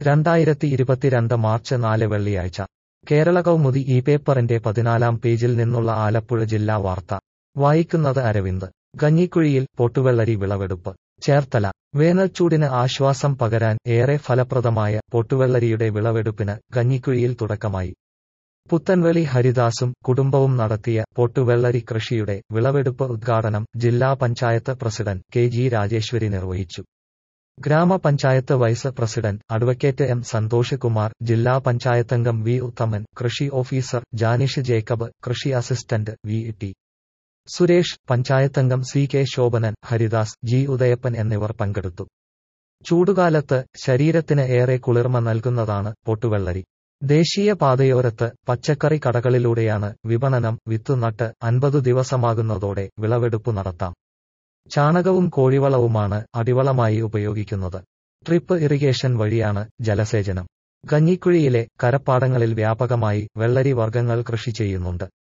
രണ്ടായിരത്തി ഇരുപത്തിരണ്ട് മാർച്ച് നാല് വെള്ളിയാഴ്ച കേരള കൗമുദി ഈ പേപ്പറിന്റെ പതിനാലാം പേജിൽ നിന്നുള്ള ആലപ്പുഴ ജില്ലാ വാർത്ത വായിക്കുന്നത് അരവിന്ദ് കഞ്ഞിക്കുഴിയിൽ പൊട്ടുവെള്ളരി വിളവെടുപ്പ് ചേർത്തല വേനൽച്ചൂടിന് ആശ്വാസം പകരാൻ ഏറെ ഫലപ്രദമായ പൊട്ടുവെള്ളരിയുടെ വിളവെടുപ്പിന് കഞ്ഞിക്കുഴിയിൽ തുടക്കമായി പുത്തൻവെളി ഹരിദാസും കുടുംബവും നടത്തിയ പൊട്ടുവെള്ളരി കൃഷിയുടെ വിളവെടുപ്പ് ഉദ്ഘാടനം ജില്ലാ panchayat president K G Rajeshwari നിർവഹിച്ചു ഗ്രാമപഞ്ചായത്ത് vice president advocate M Santhosh Kumar ജില്ലാ പഞ്ചായത്തംഗം വി ഉത്തമൻ കൃഷി ഓഫീസർ ജാനിഷ് ജേക്കബ് കൃഷി അസിസ്റ്റന്റ് വി ടി സുരേഷ് പഞ്ചായത്തംഗം C K Shobhanan Haridas G Udayappan എന്നിവർ പങ്കെടുത്തു ചൂടുകാലത്ത് ശരീരത്തിന് ഏറെ കുളിർമ നൽകുന്നതാണ് പൊട്ടുവെള്ളരി ദേശീയ പാതയോരത്ത് പച്ചക്കറി കടകളിലൂടെയാണ് വിപണനം വിത്തുനട്ട് അൻപതു ദിവസമാകുന്നതോടെ വിളവെടുപ്പ് നടത്താം ചാണകവും കോഴിവളവുമാണ് അടിവളമായി ഉപയോഗിക്കുന്നത് ട്രിപ്പ് ഇറിഗേഷൻ വഴിയാണ് ജലസേചനം കഞ്ഞിക്കുഴിയിലെ കരപ്പാടങ്ങളിൽ വ്യാപകമായി വെള്ളരി വർഗ്ഗങ്ങൾ കൃഷി ചെയ്യുന്നുണ്ട്